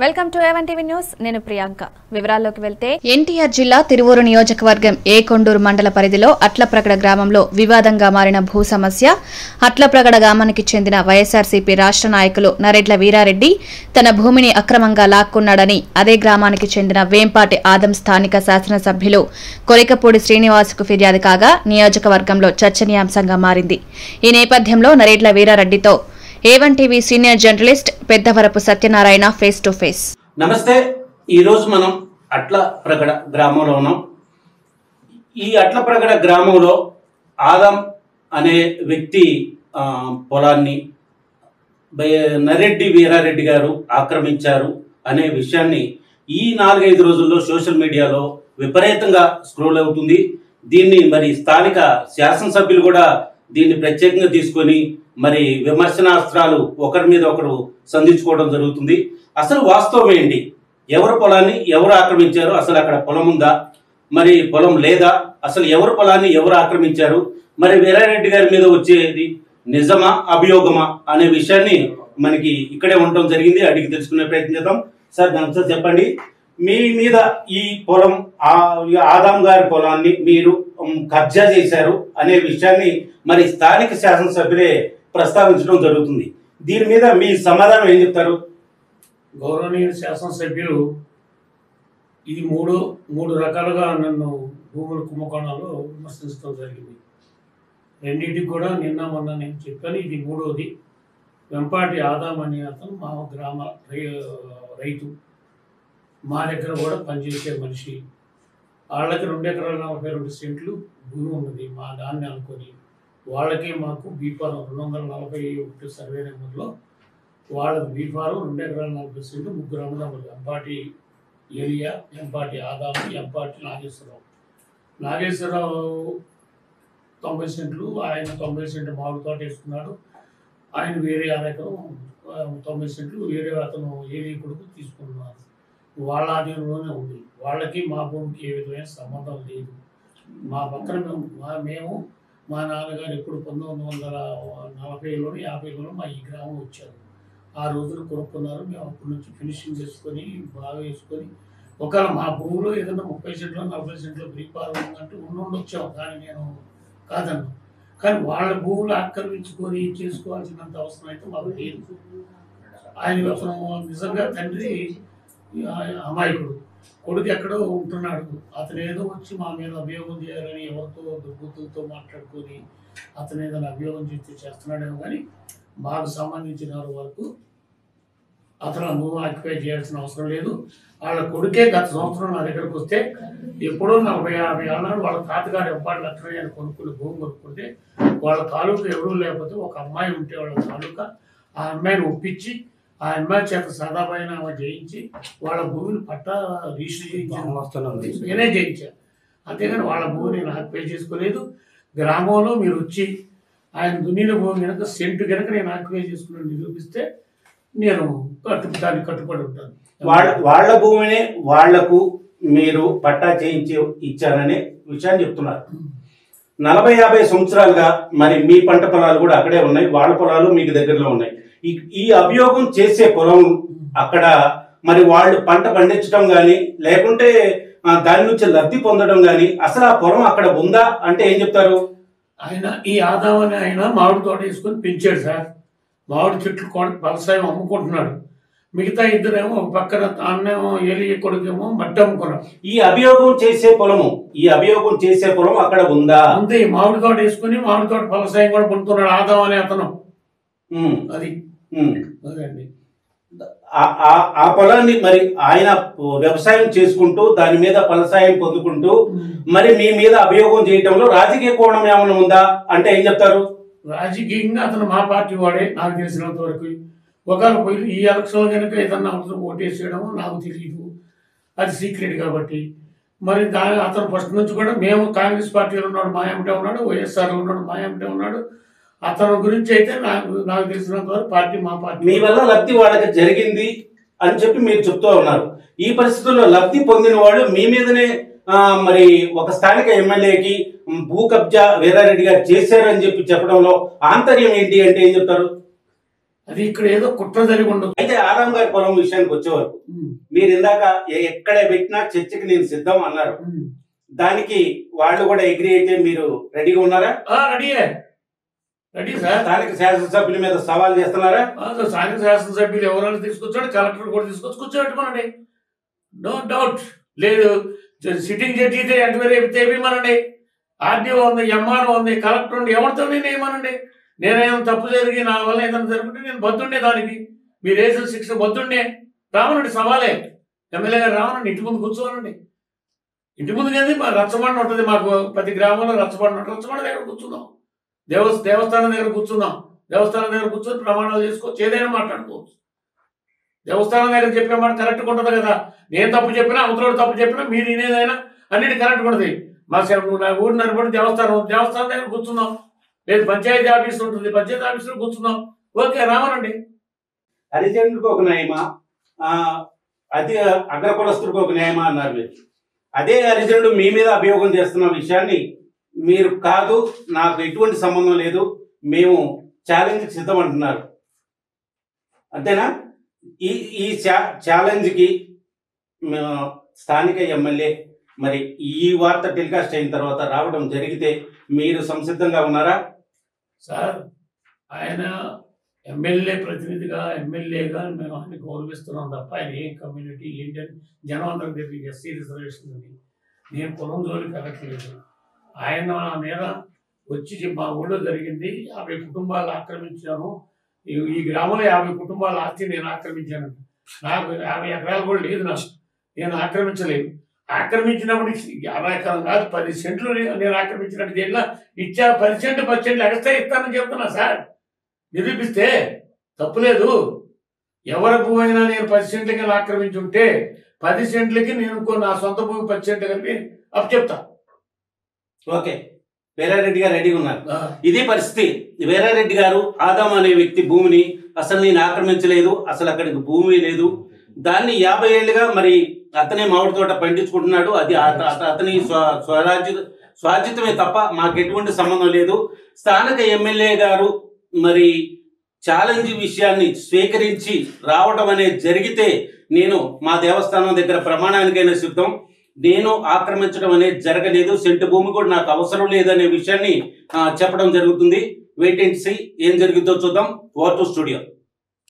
Welcome to A one TV news నేను ప్రియాంక వివరాల్లోకి వెళ్తే ఎన్టీఆర్ జిల్లా తిరువూరు నియోజకవర్గం ఏ కొండూరు మండల పరిధిలో అట్లప్రగడ గ్రామంలో వివాదంగా మారిన భూ సమస్య అట్లప్రగడ గ్రామానికి చెందిన వైఎస్ఆర్సీపీ రాష్ట్ర నాయకులు నరెడ్ల వీరారెడ్డి తన భూమిని అక్రమంగా లాక్కున్నాడని అదే గ్రామానికి చెందిన వేంపాటి ఆదం స్థానిక శాసనసభ్యులు కొరికపూడి శ్రీనివాసుకు ఫిర్యాదు కాగా నియోజకవర్గంలో చర్చనీయాంశంగా మారింది ఈ నేపథ్యంలో నరేడ్ల వీరారెడ్డితో A one TV senior journalist Peddavarapu Satyanarayana face to face నమస్తే ఈరోజు మనం అట్ల ప్రగడ గ్రామంలో ఉన్నాం ఈ అట్ల ప్రగడ గ్రామంలో ఆదం అనే వ్యక్తి ఆ, పొలాన్ని బై- నరెడ్డి వీరారెడ్డి గారు ఆక్రమించారు అనే విషయాన్ని ఈ నాలుగైదు రోజుల్లో సోషల్ మీడియాలో విపరీతంగా స్క్రోల్ అవుతుంది దీన్ని మరి స్థానిక శాసనసభ్యులు కూడా దీన్ని ప్రత్యేకంగా తీసుకొని మరి విమర్శనాస్త్రాలు ఒకరి మీద ఒకరు సంధించుకోవడం జరుగుతుంది అసలు వాస్తవం ఏంటి ఎవరు పొలాన్ని ఎవరు ఆక్రమించారు అసలు అక్కడ పొలం ఉందా మరి పొలం లేదా అసలు ఎవరు పొలాన్ని ఎవరు ఆక్రమించారు మరి వీరారెడ్డి గారి మీద వచ్చేది నిజమా అభియోగమా అనే విషయాన్ని మనకి ఇక్కడే ఉండటం జరిగింది అడిగి తెలుసుకునే ప్రయత్నం చేద్దాం సార్ దాని సార్ చెప్పండి మీ మీద ఈ పొలం ఆ ఈ ఆదాం గారి పొలాన్ని మీరు ఉమ్, కబ్జా చేశారు అనే విషయాన్ని మరి స్థానిక శాసనసభ్యులే ప్రస్తావించడం జరుగుతుంది దీని మీద మీ సమాధానం ఏం చెప్తారు గౌరవనీయ శాసనసభ్యులు ఇది మూడు మూడు రకాలుగా నన్ను భూముల కుంభకోణాలు విమర్శించడం జరిగింది రెండింటికి కూడా నిన్న మొన్న నేను చెప్పాను ఇది మూడోది వెంపాటి ఆదాం అనే అతను మా గ్రామ రై- రైతు మా దగ్గర కూడా పనిచేసే మనిషి వాళ్ళకి రెండు ఎకరాల నలభై రెండు సెంట్లు భూమి ఉన్నది మా దాన్ని అనుకొని వాళ్ళకి మాకు బీఫారం రెండు వందల నలభై ఒకటి సర్వే నెంబర్లో వాళ్ళకి బీఫారం రెండు ఎకరాల నలభై సెంట్లు ముగ్గురు అన్నదమ్ములు ఎంపాటి ఏరియా ఎంపాటి ఆదాము ఎంపాటి నాగేశ్వరరావు నాగేశ్వరరావు తొంభై సెంట్లు ఆయన తొంభై సెంట్లు మామిడి తోట వేసుకున్నాడు ఆయన వేరే అరెకరం ఆ, తొంభై సెంట్లు వేరే అతను ఏరియా కొడుకు తీసుకున్నారు వాళ్ళ ఆధీనంలోనే ఉంది వాళ్ళకి మా భూమికి ఏ విధమైన సంబంధం లేదు మా పక్కన మేము మా మేము మా నాన్నగారు ఎప్పుడు పంతొమ్మిది వందల నలభైలోనూ యాభైలోనూ మా ఈ గ్రామం వచ్చారు ఆ రోజులు కొనుక్కున్నారు మేము అప్పటి నుంచి ఫినిషింగ్ చేసుకొని బాగా వేసుకొని ఒకవేళ మా భూమిలో ఏదైనా ముప్పై సెంట్లు నలభై సెంట్లు బ్రీపారం ఉందంటే ఉండి వచ్చాం కానీ నేను కాదన్నా కానీ వాళ్ళ భూములు ఆక్రమించుకొని చేసుకోవాల్సినంత అవసరం అయితే మాకు లేదు ఆయన అతను నిజంగా తండ్రి ఆ, అమాయకుడు కొడుకు ఎక్కడో ఉంటున్నాడు అతను ఏదో వచ్చి మా మీద అభియోగం చేయాలని ఎవరితో దుబ్బుతులతో మాట్లాడుకొని అతను ఏదైనా అభియోగం చేస్తే చేస్తున్నాడేమో కానీ మాకు సంబంధించిన వరకు అతను ఆ భూమి ఆక్యుపై చేయాల్సిన అవసరం లేదు వాళ్ళ కొడుకే గత సంవత్సరం నా దగ్గరకు వస్తే ఎప్పుడో నలభై యాభై ఏళ్ళ వాళ్ళ తాతగారు ఎవ్వరు లక్షణ కొనుక్కుని భూమి కొనుక్కుంటే వాళ్ళ తాలూకా ఎవరూ లేకపోతే ఒక అమ్మాయి ఉంటే వాళ్ళ తాలూకా ఆ అమ్మాయిని ఒప్పించి ఆ అమ్మాయి చేత సదాబాయిన చేయించి వాళ్ళ భూమిని పట్టా రిజిస్టర్ చేయించాను నేనే చేయించాను అంతేగాని వాళ్ళ భూమిని నేను ఆక్యుపై చేసుకోలేదు గ్రామంలో మీరు వచ్చి ఆయన దున్నిన భూమి కనుక సెంటు కనుక నేను ఆక్యుపై చేసుకుని నిరూపిస్తే నేను కట్టు దానికి కట్టుబడి ఉంటాను వాళ్ళ వాళ్ళ భూమిని వాళ్లకు మీరు పట్టా చేయించి ఇచ్చారనే విషయాన్ని చెప్తున్నారు నలభై యాభై సంవత్సరాలుగా మరి మీ పంట పొలాలు కూడా అక్కడే ఉన్నాయి వాళ్ళ పొలాలు మీకు దగ్గరలో ఉన్నాయి ఈ ఈ అభియోగం చేసే పొలం అక్కడ మరి వాళ్ళు పంట పండించడం కానీ లేకుంటే ఆ, దాని నుంచి లబ్ధి పొందడం కానీ అసలు ఆ పొలం అక్కడ ఉందా అంటే ఏం చెప్తారు ఆయన ఈ ఆదాం అని ఆయన మామిడి తోట వేసుకొని పెంచాడు సార్ మామిడి చెట్లు కొన వ్యవసాయం అమ్ముకుంటున్నాడు మిగతా ఇద్దరేమో ఒక పక్కన తానేమో ఏలి కొడుకేమో మట్టి అమ్ముకున్నాడు ఈ అభియోగం చేసే పొలము ఈ అభియోగం చేసే పొలం అక్కడ ఉందా అంతే ఈ మామిడి తోట వేసుకొని మామిడి తోట వ్యవసాయం కూడా పొందుతున్నాడు ఆదాం అనే అతను ఉమ్, అది ఉమ్. అదండి ఆ- ఆ- ఆ పొలాన్ని మరి ఆయన వ్యవసాయం చేసుకుంటూ దాని మీద ఫలసాయం పొందుకుంటూ మరి మీ మీద అభియోగం చేయటంలో రాజకీయ కోణం ఏమైనా ఉందా అంటే ఏం చెప్తారు రాజకీయంగా అతను మా పార్టీ వాడే నాకు తెలిసినంత వరకు ఒకవేళ పోయి ఈ ఎలక్షన్ కనుక ఏదన్నా అవసరం ఓటేసేయడమో నాకు తెలియదు అది సీక్రెట్ కాబట్టి మరి దాని అతను ఫస్ట్ నుంచి కూడా మేము కాంగ్రెస్ పార్టీలో ఉన్నాడు మా ఏమిటే ఉన్నాడు వైఎస్ఆర్ ఉన్నాడు మా ఏమిటే ఉన్నాడు అతని గురించి అయితే నాకు నాకు తెలిసినంత వరకు పార్టీ మా పార్టీ మీ వల్ల లబ్ధి వాళ్ళకి జరిగింది అని చెప్పి మీరు చెప్తూ ఉన్నారు ఈ పరిస్థితుల్లో లబ్ధి పొందిన వాళ్ళు మీ మీదనే ఆ, మరి ఒక స్థానిక ఎమ్మెల్యేకి భూ కబ్జా వీరారెడ్డి గారు చేశారని చెప్పి చెప్పడంలో ఆంతర్యం ఏంటి అంటే ఏం చెప్తారు అది ఇక్కడ ఏదో కుట్ర జరిగి ఉండదు అయితే ఆదాం గారి పొలం విషయానికి వచ్చే వరకు మీరు ఇందాక ఎ- ఎక్కడ పెట్టినా చర్చకి నేను సిద్ధం అన్నారు దానికి వాళ్ళు కూడా ఎగ్రీ అయితే మీరు రెడీగా ఉన్నారా రెడీయే రెడీ సార్ స్థానిక శాసనసభ్యుల మీద సవాల్ చేస్తున్నారా ఆ, స్థానిక శాసనసభ్యులు ఎవరైనా తీసుకొచ్చాడు కలెక్టర్ కూడా తీసుకొచ్చి కూర్చోబెట్టుకోనండి నో డౌట్ లేదు సిట్టింగ్ జడ్జి అయితే ఎంక్వైరీ తెప్పిమనండి ఆర్డీఓ ఉంది ఎంఆర్ఓ ఉంది కలెక్టర్ ఉంది ఎవరితో నేను ఏమనండి నేనేమైనా తప్పు జరిగి నా వల్ల ఏదైనా జరుగుతుంటే నేను బద్దుండే దానికి మీరు వేసిన శిక్ష బద్దుండే రావనండి సవాలే ఎమ్మెల్యే గారు రావనండి ఇంటి ముందు కూర్చోవాలండి ఇంటి ముందు కానీ మా రచ్చబండ ఉంటుంది మాకు ప్రతి గ్రామంలో రచ్చబండ ఉంటుంది రచ్చబండ దగ్గర కూర్చుందాం దేవ దేవస్థానం దగ్గర కూర్చుందాం దేవస్థానం దగ్గర కూర్చొని ప్రమాణాలు చేసుకోవచ్చు ఏదైనా మాట్లాడుకోవచ్చు దేవస్థానం దగ్గర చెప్పే మాట కరెక్ట్గా ఉంటుంది కదా నేను తప్పు చెప్పినా అవతల తప్పు చెప్పినా మీరు వినేదైనా అన్నిటి కరెక్ట్గా ఉంటుంది మా సేవ నా ఊరు నడిపడి దేవస్థానం ఉంది. దేవస్థానం దగ్గర కూర్చుందాం లేదు పంచాయతీ ఆఫీస్ ఉంటుంది పంచాయతీ ఆఫీసులో కూర్చుందాం ఓకే రామనండి హరిజనుడికి ఒక న్యాయమా ఆ, అతి అగ్రకులస్తుడికి ఒక న్యాయమా అన్నారు మీరు అదే హరిజనుడు మీ మీద అభియోగం చేస్తున్న విషయాన్ని మీరు కాదు నాకు ఎటువంటి సంబంధం లేదు మేము ఛాలెంజ్కి సిద్ధం అంటున్నారు అంతేనా ఈ ఈ ఛా- ఛాలెంజ్కి మ, స్థానిక ఎమ్మెల్యే మరి ఈ వార్త టెలికాస్ట్ అయిన తర్వాత రావడం జరిగితే మీరు సంసిద్ధంగా ఉన్నారా సార్ ఆయన ఎమ్మెల్యే ప్రతినిధిగా ఎమ్మెల్యేగా మేము ఆయన గౌరవిస్తున్నాం తప్ప ఆయన ఏ కమ్యూనిటీ ఏంటని జనం అందరికి తెలియదు ఎస్సీ రిజర్వేషన్ అని నేను పొలం జోలికి వెళ్ళట్లేదు ఆయన నా మీద వచ్చి చెప్పి మా ఊళ్ళో జరిగింది యాభై కుటుంబాలు ఆక్రమించాను ఈ ఈ గ్రామంలో యాభై కుటుంబాల ఆస్తి నేను ఆక్రమించాను నాకు యాభై ఎకరాలు కూడా లేదు నాకు నేను ఆక్రమించలేదు ఆక్రమించినప్పుడు యాభై ఎకరం కాదు పది సెంట్లు నేను నేను ఆక్రమించినట్టు దేనిలో ఇచ్చా పది సెంట్లు పది సెంట్లు ఎక్స్ట్రా ఇస్తానని చెప్తున్నా సార్ నిరూపిస్తే తప్పులేదు ఎవరి భూమి అయినా నేను పది సెంట్లకి ఆక్రమించి ఉంటే పది సెంట్లకి నేను ఇంకో నా సొంత భూమి పది సెంట్లు కలిపి అప్పు చెప్తా ఓకే వీరారెడ్డి గారు రెడీగా ఉన్నారు ఇదే పరిస్థితి వీరారెడ్డి గారు ఆదాం అనే వ్యక్తి భూమిని అసలు నేను ఆక్రమించలేదు అసలు అక్కడికి భూమి లేదు దాన్ని యాభై ఏళ్ళుగా మరి అతనే మామిడి తోట పండించుకుంటున్నాడు అది అత- అత- అతని స్వ- స్వరాజ్య స్వార్జితమే తప్ప మాకు ఎటువంటి సంబంధం లేదు స్థానిక ఎమ్మెల్యే గారు మరి ఛాలెంజ్ విషయాన్ని స్వీకరించి రావడం అనేది జరిగితే నేను మా దేవస్థానం దగ్గర ప్రమాణానికైనా సిద్ధం నేను ఆక్రమించడం అనేది జరగలేదు సెంటు భూమి కూడా నాకు అవసరం లేదనే విషయాన్ని ఆ, చెప్పడం జరుగుతుంది వెయిట్ అండ్ సీ ఏం జరుగుతుందో చూద్దాం ఓవర్ టు స్టూడియో